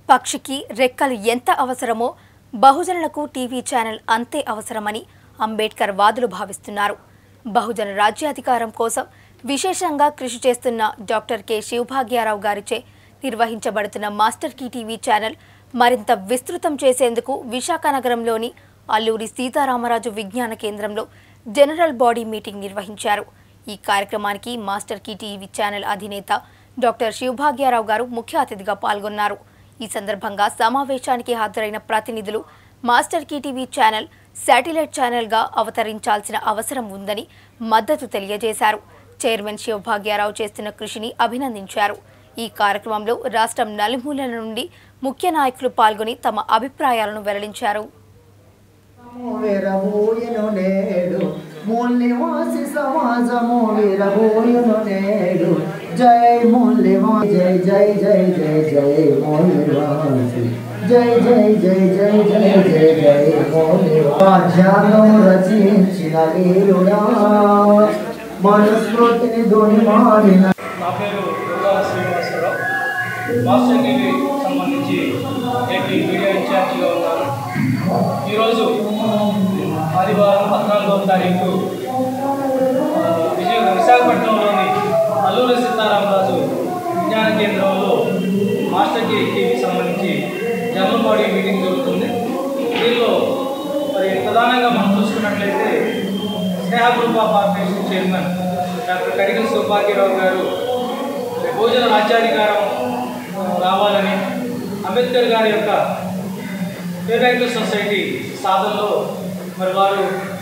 పక్షికి రెక్కలు ఎంత అవసరమో బహుజనులకు టీవీ ఛానల్ అంతే అవసరమని అంబేద్కర్ వాదులు భావిస్తున్నారు బహుజన రాజ్యాధికారం కోసం విశేషంగా కృషి చేస్తున్న డాక్టర్ కె శివభాగ్యారావు గారిచే నిర్వహించబడుతున్న మాస్టర్ కీ టీవీ ఛానల్ మరింత విస్తృతం చేసేందుకు విశాఖ నగరంలోని అల్లూరి సీతారామరాజు విజ్ఞాన కేంద్రంలో జనరల్ బాడీ మీటింగ్ నిర్వహించారు ఈ కార్యక్రమానికి మాస్టర్ కీ టీవీ ఛానల్ అధినేత డాక్టర్ శివభాగ్యారావు గారు ముఖ్య అతిథిగా పాల్గొన్నారు ఈ సందర్భంగా సమావేశానికి హాజరైన ప్రతినిధులు Master Key TV channel satellite ఛానల్గా అవతరించాల్సిన అవసరం ఉందని మద్దతు తెలియజేశారు చైర్మన్ శివభాగ్యారావు చేస్తున్న కృషిని అభినందించారు ఈ కార్యక్రమంలో రాష్ట్రం నలుమూలల నుండి ముఖ్య నాయకులు పాల్గొని తమ అభిప్రాయాలను వెల్లడించారు విరబోయను నేడు మూల్యవాసి సమాజము విరబోయను నేడు జై మూల్యవా జై జై జై జై జై మూల్యవాసి జై జై జై జై జై జై జై మూల్యవాజ్యానం రచించిన వీరుడా మనుస్మృతిని ధ్వని మారిన నా పేరు దుర్గాల శ్రీనివాసరావు మాస్టర్ టీవీ సంబంధించి ఏపీ మీడియా ఇన్ఛార్జిగా ఉన్నాను ఈరోజు ఆదివారం పద్నాలుగవ తారీఖు ఆ, విజయ విశాఖపట్నంలోని అల్లూరి సీతారామరాజు విజ్ఞాన కేంద్రంలో మాస్టర్ టీ టీవీకి సంబంధించి జనరల్ బాడీ మీటింగ్ జరుగుతుంది దీనిలో మరి ప్రధానంగా మనం చూసుకున్నట్లయితే Sneha group of corporation chairman doctor Kadigal Soubhagyarao గారు భోజన రాజ్యాధికారం ఆ, రావాలని అంబేద్కర్ గారి యొక్క పేబ్యాక్టర్ సొసైటీ సాధనలో మరి వారు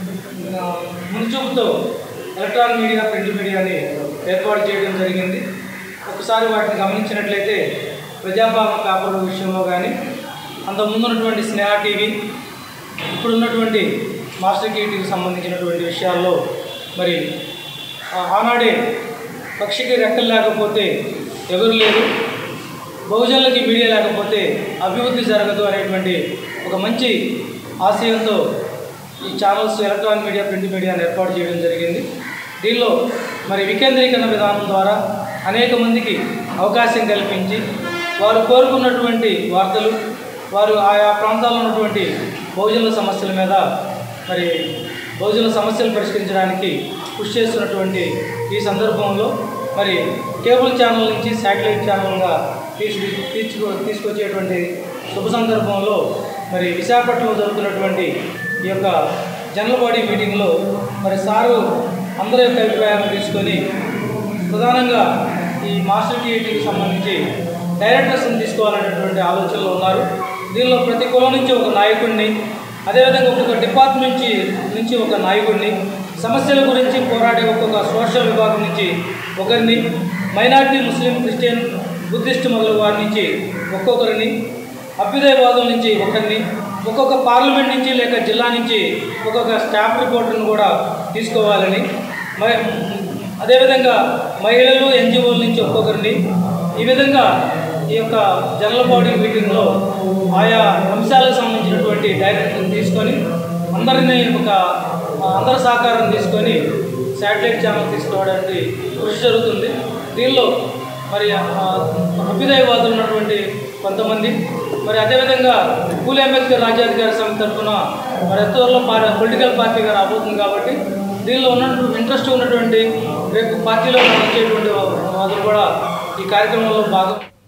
ఆ, ముందుచూపుతో ఎలక్ట్రానిక్ మీడియా ప్రింట్ మీడియాని ఏర్పాటు చేయడం జరిగింది ఒకసారి వాటిని గమనించినట్లయితే ప్రజాపాలన పేపర్ల విషయంలో కానీ అంతకుముందు ఉన్నటువంటి స్నేహ టీవీ ఇప్పుడు ఉన్నటువంటి మాస్టర్ టీవీకి సంబంధించినటువంటి విషయాల్లో మరి ఆ, ఆనాడే పక్షికి రెక్కలు లేకపోతే ఎవరు లేరు బహుజనులకి మీడియా లేకపోతే అభివృద్ధి జరగదు అనేటువంటి ఒక మంచి ఆశయంతో ఈ ఛానల్స్ ఎలక్ట్రానిక్ మీడియా ప్రింట్ మీడియాను ఏర్పాటు చేయడం జరిగింది దీనిలో మరి వికేంద్రీకరణ విధానం ద్వారా అనేక మందికి అవకాశం కల్పించి వారు కోరుకున్నటువంటి వార్తలు వారు ఆయా ప్రాంతాల్లో ఉన్నటువంటి బహుజనుల సమస్యల మీద మరి బహుజనుల సమస్యలు పరిష్కరించడానికి కృషి చేస్తున్నటువంటి ఈ సందర్భంలో మరి కేబుల్ ఛానల్ నుంచి శాటిలైట్ ఛానల్గా తీసు తీసుకు తీసుకొచ్చేటువంటి శుభ సందర్భంలో మరి విశాఖపట్నంలో జరుగుతున్నటువంటి ఈ యొక్క జనరల్ బాడీ మీటింగ్లో మరి సారు అందరి యొక్క అభిప్రాయాలను తీసుకొని ప్రధానంగా ఈ మాస్టర్ టీఐటీకి సంబంధించి డైరెక్టర్స్ని తీసుకోవాలనేటువంటి ఆలోచనలో ఉన్నారు దీనిలో ప్రతి కులం నుంచి ఒక నాయకుడిని అదేవిధంగా ఒక్కొక్క డిపార్ట్మెంట్ నుంచి నుంచి ఒక నాయకుడిని సమస్యల గురించి పోరాడే ఒక్కొక్క సోషల్ విభాగం నుంచి ఒకరిని మైనారిటీ ముస్లిం క్రిస్టియన్ బుద్ధిస్ట్ మొదలు వారి నుంచి ఒక్కొక్కరిని అభ్యుదయవాదం నుంచి ఒకరిని ఒక్కొక్క పార్లమెంట్ నుంచి లేక జిల్లా నుంచి ఒక్కొక్క స్టాఫ్ రిపోర్టర్ను కూడా తీసుకోవాలని మ- అదేవిధంగా మహిళలు ఎన్జిఓల నుంచి ఒక్కొక్కరిని ఈ విధంగా ఈ యొక్క జనరల్ బాడీ మీటింగ్లో ఆయా అంశాలకు సంబంధించినటువంటి డైరెక్టర్ని తీసుకొని అందరినీ ఒక ఆ, అందరి సహకారం తీసుకొని శాటిలైట్ ఛానల్ తీసుకోవడానికి కృషి జరుగుతుంది దీనిలో మరి ఆ, అభ్యుదయవాదులు ఉన్నటువంటి కొంతమంది మరి అదేవిధంగా పూలి అంబేద్కర్ రాజ్యాధికార సమితి తరఫున మరి త్వరలో పార్టీ పొలిటికల్ పార్టీగా రాబోతుంది కాబట్టి దీనిలో ఉన్నటువంటి ఇంట్రెస్ట్ ఉన్నటువంటి రేపు పార్టీలో వచ్చేటువంటి వాదులు కూడా ఈ కార్యక్రమంలో భాగం